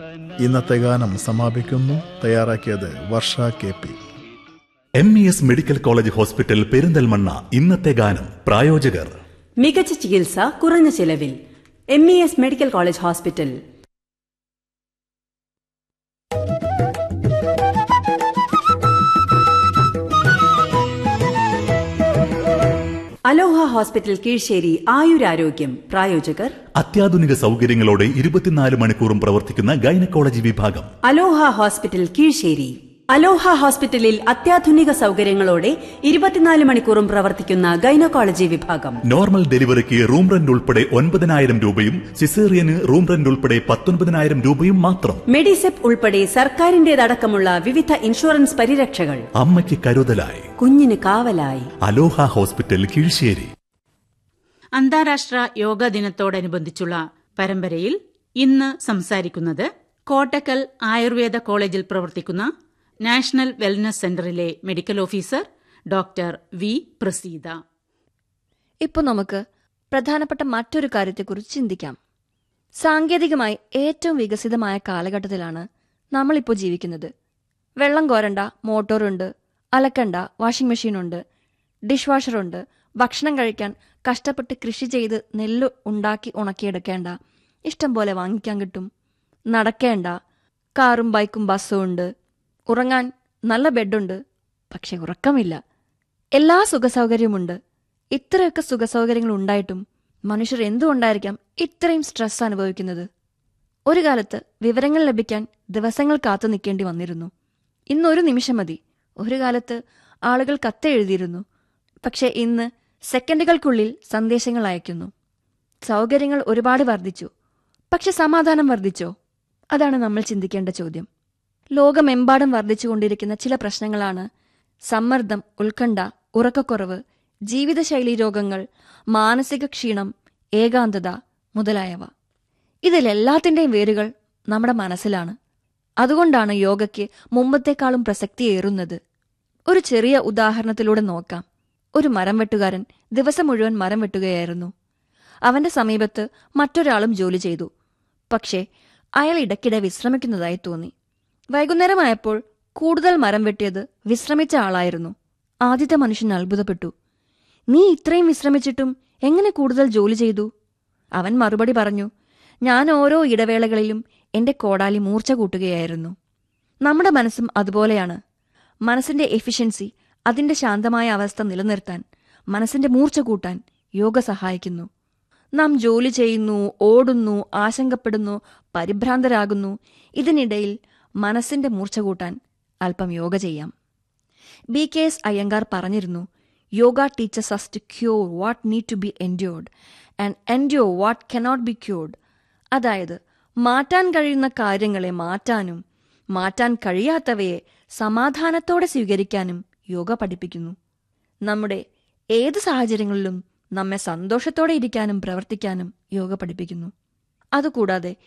ഇന്നത്തെ ഗാനം സമാപിക്കുന്നു തയ്യാറാക്കിയത് Varsha K P M E S medical college hospital Perinthalmanna ഇന്നത്തെ ഗാനം പ്രായോജകർ മികച്ച ചികിത്സ കുറഞ്ഞ ചിലവിൽ M E S medical college hospital Aloha hospital Keezhissery ആയുരാരോഗ്യം പ്രായോജകർ അത്യാധുനിക സൗകര്യങ്ങളോടെ ഇരുപത്തിനാല് മണിക്കൂറും പ്രവർത്തിക്കുന്ന ഗൈനക്കോളജി വിഭാഗം അലോഹ ഹോസ്പിറ്റൽ കീഴ്ശ്ശേരി അലോഹ ഹോസ്പിറ്റലിൽ അത്യാധുനിക സൗകര്യങ്ങളോടെ ഇരുപത്തിനാല് മണിക്കൂറും പ്രവർത്തിക്കുന്ന ഗൈനക്കോളജി വിഭാഗം നോർമൽ ഡെലിവറിക്ക് റൂം റെന്റ് ഉൾപ്പെടെ ഒൻപതിനായിരം രൂപയും സിസേറിയന് റൂം റെന്റ് ഉൾപ്പെടെ പത്തൊൻപതിനായിരം രൂപയും മാത്രം മെഡിസെപ്പ് ഉൾപ്പെടെ സർക്കാരിന്റേതടക്കമുള്ള വിവിധ ഇൻഷുറൻസ് പരിരക്ഷകൾ അമ്മയ്ക്ക് കരുതലായി കുഞ്ഞിന് കാവലായി അലോഹ ഹോസ്പിറ്റൽ കീഴ്ശ്ശേരി അന്താരാഷ്ട്ര യോഗ ദിനത്തോടനുബന്ധിച്ചുള്ള പരമ്പരയിൽ ഇന്ന് സംസാരിക്കുന്നത് കോട്ടക്കൽ ആയുർവേദ കോളേജിൽ പ്രവർത്തിക്കുന്ന നാഷണൽ വെൽനസ് സെന്ററിലെ medical officer doctor V Praseetha ഇപ്പോൾ നമുക്ക് പ്രധാനപ്പെട്ട മറ്റൊരു കാര്യത്തെക്കുറിച്ച് ചിന്തിക്കാം സാങ്കേതികമായി ഏറ്റവും വികസിതമായ കാലഘട്ടത്തിലാണ് നമ്മളിപ്പോൾ ജീവിക്കുന്നത് വെള്ളം കോരണ്ട മോട്ടോറുണ്ട് അലക്കണ്ട വാഷിംഗ് മെഷീനുണ്ട് ഡിഷ് വാഷറുണ്ട് ഭക്ഷണം കഴിക്കാൻ കഷ്ടപ്പെട്ട് കൃഷി ചെയ്ത് നെല്ല് ഉണ്ടാക്കി ഉണക്കിയെടുക്കേണ്ട ഇഷ്ടം പോലെ വാങ്ങിക്കാൻ കിട്ടും നടക്കേണ്ട കാറും ബൈക്കും ബസ്സും ഉണ്ട് ഉറങ്ങാൻ നല്ല ബെഡുണ്ട് പക്ഷെ ഉറക്കമില്ല എല്ലാ സുഖസൗകര്യമുണ്ട് ഇത്രയൊക്കെ സുഖസൗകര്യങ്ങൾ ഉണ്ടായിട്ടും മനുഷ്യർ എന്തുകൊണ്ടായിരിക്കാം ഇത്രയും സ്ട്രെസ് അനുഭവിക്കുന്നത് ഒരു കാലത്ത് വിവരങ്ങൾ ലഭിക്കാൻ ദിവസങ്ങൾ കാത്തു നിൽക്കേണ്ടി വന്നിരുന്നു ഇന്നൊരു നിമിഷം മതി ഒരു കാലത്ത് ആളുകൾ കത്തെഴുതിയിരുന്നു പക്ഷെ ഇന്ന് സെക്കൻഡുകൾക്കുള്ളിൽ സന്ദേശങ്ങൾ അയക്കുന്നു സൗകര്യങ്ങൾ ഒരുപാട് വർദ്ധിച്ചു പക്ഷെ സമാധാനം വർദ്ധിച്ചോ അതാണ് നമ്മൾ ചിന്തിക്കേണ്ട ചോദ്യം ലോകമെമ്പാടും വർദ്ധിച്ചുകൊണ്ടിരിക്കുന്ന ചില പ്രശ്നങ്ങളാണ് സമ്മർദ്ദം ഉത്കണ്ഠ ഉറക്കക്കുറവ് ജീവിതശൈലി രോഗങ്ങൾ മാനസിക ക്ഷീണം ഏകാന്തത മുതലായവ ഇതിലെല്ലാത്തിൻ്റെയും വേരുകൾ നമ്മുടെ മനസ്സിലാണ് അതുകൊണ്ടാണ് യോഗയ്ക്ക് മുമ്പത്തേക്കാളും പ്രസക്തിയേറുന്നത് ഒരു ചെറിയ ഉദാഹരണത്തിലൂടെ നോക്കാം ഒരു മരം വെട്ടുകാരൻ ദിവസം മുഴുവൻ മരം വെട്ടുകയായിരുന്നു അവന്റെ സമീപത്ത് മറ്റൊരാളും ജോലി ചെയ്തു പക്ഷേ അയാൾ ഇടയ്ക്കിടെ വിശ്രമിക്കുന്നതായി തോന്നി വൈകുന്നേരമായപ്പോൾ കൂടുതൽ മരം വെട്ടിയത് വിശ്രമിച്ച ആളായിരുന്നു ആദ്യത്തെ മനുഷ്യൻ അത്ഭുതപ്പെട്ടു നീ ഇത്രയും വിശ്രമിച്ചിട്ടും എങ്ങനെ കൂടുതൽ ജോലി ചെയ്തു അവൻ മറുപടി പറഞ്ഞു ഞാൻ ഓരോ ഇടവേളകളിലും എന്റെ കോടാലി മൂർച്ച കൂട്ടുകയായിരുന്നു നമ്മുടെ മനസ്സും അതുപോലെയാണ് മനസ്സിന്റെ എഫിഷ്യൻസി അതിന്റെ ശാന്തമായ അവസ്ഥ നിലനിർത്താൻ മനസ്സിന്റെ മൂർച്ച കൂട്ടാൻ യോഗ സഹായിക്കുന്നു നാം ജോലി ചെയ്യുന്നു ഓടുന്നു ആശങ്കപ്പെടുന്നു പരിഭ്രാന്തരാകുന്നു ഇതിനിടയിൽ മനസ്സിന്റെ മൂർച്ച കൂട്ടാൻ അല്പം യോഗ ചെയ്യാം ബി കെ എസ് അയ്യങ്കാർ പറഞ്ഞിരുന്നു yoga teachers us to cure what need to be endured and endure what cannot be cured അതായത് മാറ്റാൻ കഴിയുന്ന കാര്യങ്ങളെ മാറ്റാനും മാറ്റാൻ കഴിയാത്തവയെ സമാധാനത്തോടെ സ്വീകരിക്കാനും യോഗ പഠിപ്പിക്കുന്നു നമ്മുടെ ഏത് സാഹചര്യങ്ങളിലും നമ്മെ സന്തോഷത്തോടെ ഇരിക്കാനും പ്രവർത്തിക്കാനും യോഗ പഠിപ്പിക്കുന്നു അതുകൂടാതെ